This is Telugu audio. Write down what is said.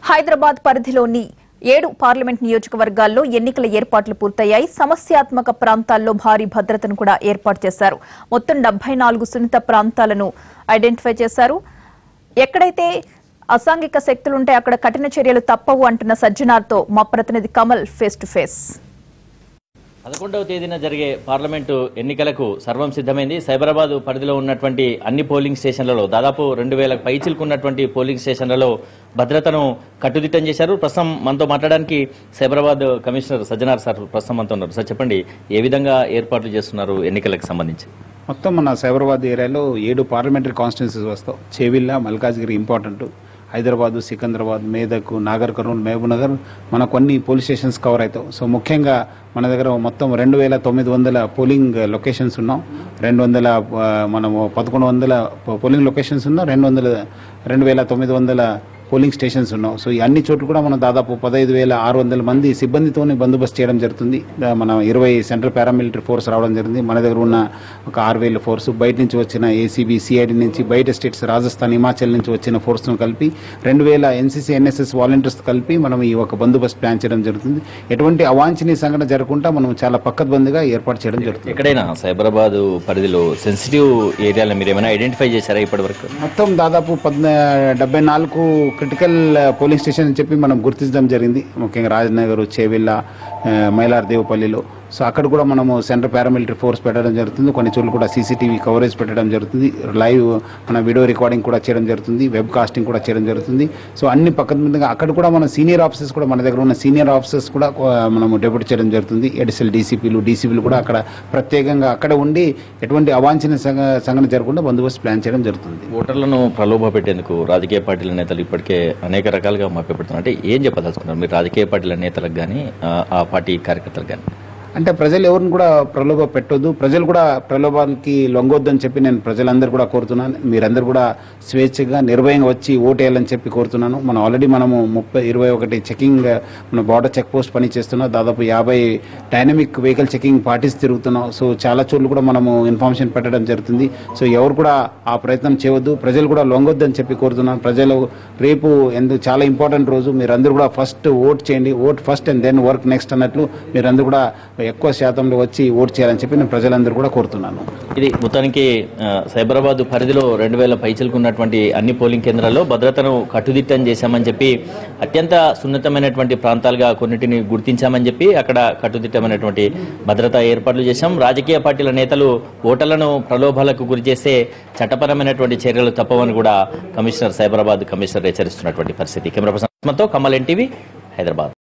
హైదరాబాద్ పరిధిలోని ఏడు పార్లమెంట్ నియోజకవర్గాల్లో ఎన్నికల ఏర్పాట్లు పూర్తయ్యాయి సమస్యాత్మక ప్రాంతాల్లో భారీ భద్రతను కూడా ఏర్పాటు చేశారు మొత్తం డెబ్బై నాలుగు సున్నిత ప్రాంతాలను ఐడెంటిఫై చేశారు ఎక్కడైతే అసాంఘిక శక్తులుంటే అక్కడ కఠిన చర్యలు తప్పవు అంటున్న సజ్జనార్తో మా ప్రతినిధి కమల్ ఫేస్ టు ఫేస్ పదకొండవ తేదీన జరిగే పార్లమెంటు ఎన్నికలకు సర్వం సిద్ధమైంది సైబరాబాద్ పరిధిలో ఉన్నటువంటి అన్ని పోలింగ్ స్టేషన్లలో దాదాపు రెండు వేల పైచిలుకున్నటువంటి పోలింగ్ స్టేషన్లలో భద్రతను కట్టుదిట్టం చేశారు ప్రస్తుతం మనతో మాట్లాడడానికి సైబరాబాద్ కమిషనర్ సజ్జనార్ సార్ ప్రస్తుతం మనతో ఉన్నారు సార్ చెప్పండి ఏ విధంగా ఏర్పాట్లు చేస్తున్నారు ఎన్నికలకు సంబంధించి మొత్తం మన సైబరాబాద్ ఏరియాలో ఏడు పార్లమెంటరీ కాన్స్టిట్యున్సీస్ వస్తాయి చేవిల్ల మల్కాజ్గిరి ఇంపార్టెంట్ హైదరాబాద్ సికింద్రాబాద్ మేదక్ నాగర్ కర్నూలు మహబూబ్నగర్ మన కొన్ని పోలీస్ స్టేషన్స్ కవర్ అవుతాయి సో ముఖ్యంగా మన దగ్గర మొత్తం రెండు వేల తొమ్మిది వందల పోలింగ్ లొకేషన్స్ ఉన్నాం రెండు వందల ఆ, మనము పదకొండు వందల పోలింగ్ లొకేషన్స్ ఉన్నాం రెండు వందల రెండు వేల తొమ్మిది వందల పోలింగ్ స్టేషన్స్ ఉన్నాం సో ఈ అన్ని చోట్ల కూడా మనం దాదాపు పదహైదు వేల ఆరు వందల మంది సిబ్బందితోనే బందోబస్తు చేయడం జరుగుతుంది దా- మన ఇరవై సెంట్రల్ పారామిలిటరీ ఫోర్స్ రావడం జరిగింది మన దగ్గర ఉన్న ఒక ఆరు వేల ఫోర్స్ బయట నుంచి వచ్చిన ఏసీబీ సిఐడి నుంచి బయట స్టేట్స్ రాజస్థాన్ హిమాచల్ నుంచి వచ్చిన ఫోర్స్ను కలిపి రెండు వేల ఎన్సీసీ ఎన్ఎస్ఎస్ వాలంటీర్స్ కలిపి మనం ఈ ఒక బందోబస్తు ప్లాన్ చేయడం జరుగుతుంది ఎటువంటి అవాంఛనీయ సంఘటన జరగకుండా మనం చాలా పక్కద్బందిగా ఏర్పాటు చేయడం జరుగుతుంది ఎక్కడైనా సైబరాబాద్ పరిధిలో సెన్సిటివ్ ఏరియాలను మీరు ఏమైనా ఐడెంటిఫై చేశారా ఇప్పటి వరకు మొత్తం దాదాపు పద్న డెబ్బై నాలుగు క్రిటికల్ పోలింగ్ స్టేషన్ అని చెప్పి మనం గుర్తించడం జరిగింది ముఖ్యంగా రాజనగర్ చేవెళ్ళ ఆ, మైలార్దేవపల్లిలో సో అక్కడ కూడా మనము సెంట్రల్ పారామిలిటరీ ఫోర్స్ పెట్టడం జరుగుతుంది కొన్ని చోట్ల కూడా సీసీటీవీ కవరేజ్ పెట్టడం జరుగుతుంది లైవ్ మన వీడియో రికార్డింగ్ కూడా చేయడం జరుగుతుంది వెబ్ కాస్టింగ్ కూడా చేయడం జరుగుతుంది సో అన్ని పక్కన అక్కడ కూడా మన సీనియర్ ఆఫీసర్స్ కూడా మన దగ్గర ఉన్న సీనియర్ ఆఫీసర్స్ కూడా ఆ, మనము డెప్యూట్ చేయడం జరుగుతుంది ఎడిసెల్ డీసీపీలు డీసీపీలు కూడా అక్కడ ప్రత్యేకంగా అక్కడ ఉండి ఎటువంటి అవాంఛనీయ సంఘ సంఘటన జరగకుండా బందోబస్తు ప్లాన్ చేయడం జరుగుతుంది ఓటర్లను ప్రలోభ పెట్టేందుకు రాజకీయ పార్టీల నేతలు ఇప్పటికే అనేక రకాలుగా మభ్యపెడుతున్నారు అంటే ఏం చెప్పదలుచుకున్నారు మీరు రాజకీయ పార్టీల నేతలకు కానీ ఆ పార్టీ కార్యకర్తలకు కానీ అంటే ప్రజలు ఎవరిని కూడా ప్రలోభ పెట్టొద్దు ప్రజలు కూడా ప్రలోభానికి లొంగొద్దని చెప్పి నేను ప్రజలందరూ కూడా కోరుతున్నాను మీరందరూ కూడా స్వేచ్ఛగా నిర్భయంగా వచ్చి ఓటేయాలని చెప్పి కోరుతున్నాను మనం ఆల్రెడీ మనము ముప్పై ఇరవై ఒకటి చెకింగ్ మన బార్డర్ చెక్ పోస్ట్ పని చేస్తున్నాం దాదాపు యాభై డైనమిక్ వెహికల్ చెకింగ్ పార్టీస్ తిరుగుతున్నాం సో చాలా చోట్ల కూడా మనము ఇన్ఫర్మేషన్ పెట్టడం జరుగుతుంది సో ఎవరు కూడా ఆ ప్రయత్నం చేయవద్దు ప్రజలు కూడా లొంగొద్దని చెప్పి కోరుతున్నాను ప్రజలు రేపు ఎందుకు చాలా ఇంపార్టెంట్ రోజు మీరందరూ కూడా ఫస్ట్ ఓట్ చేయండి vote first and then work next అన్నట్లు మీరందరూ కూడా ఎక్కువ శాతంలో వచ్చి ఓట్ చేయాలని చెప్పి నేను ప్రజలందరూ కూడా కోరుతున్నాను ఇది మొత్తానికి ఆ, సైబరాబాద్ పరిధిలో రెండు వేల పైచలకు ఉన్నటువంటి అన్ని పోలింగ్ కేంద్రాల్లో భద్రతను కట్టుదిట్టం చేశామని చెప్పి అత్యంత సున్నితమైనటువంటి ప్రాంతాలుగా కొన్నిటిని గుర్తించామని చెప్పి అక్కడ కట్టుదిట్టమైనటువంటి భద్రతా ఏర్పాట్లు చేశాం రాజకీయ పార్టీల నేతలు ఓటర్లను ప్రలోభాలకు గురి చేస్తే చట్టపరమైనటువంటి చర్యలు తప్పవని కూడా కమిషనర్ సైబరాబాద్ కమిషనర్ హెచ్చరిస్తున్నటువంటి పరిస్థితి కెమెరా పర్సన్ తో కమల్ ఎన్టీవీ హైదరాబాద్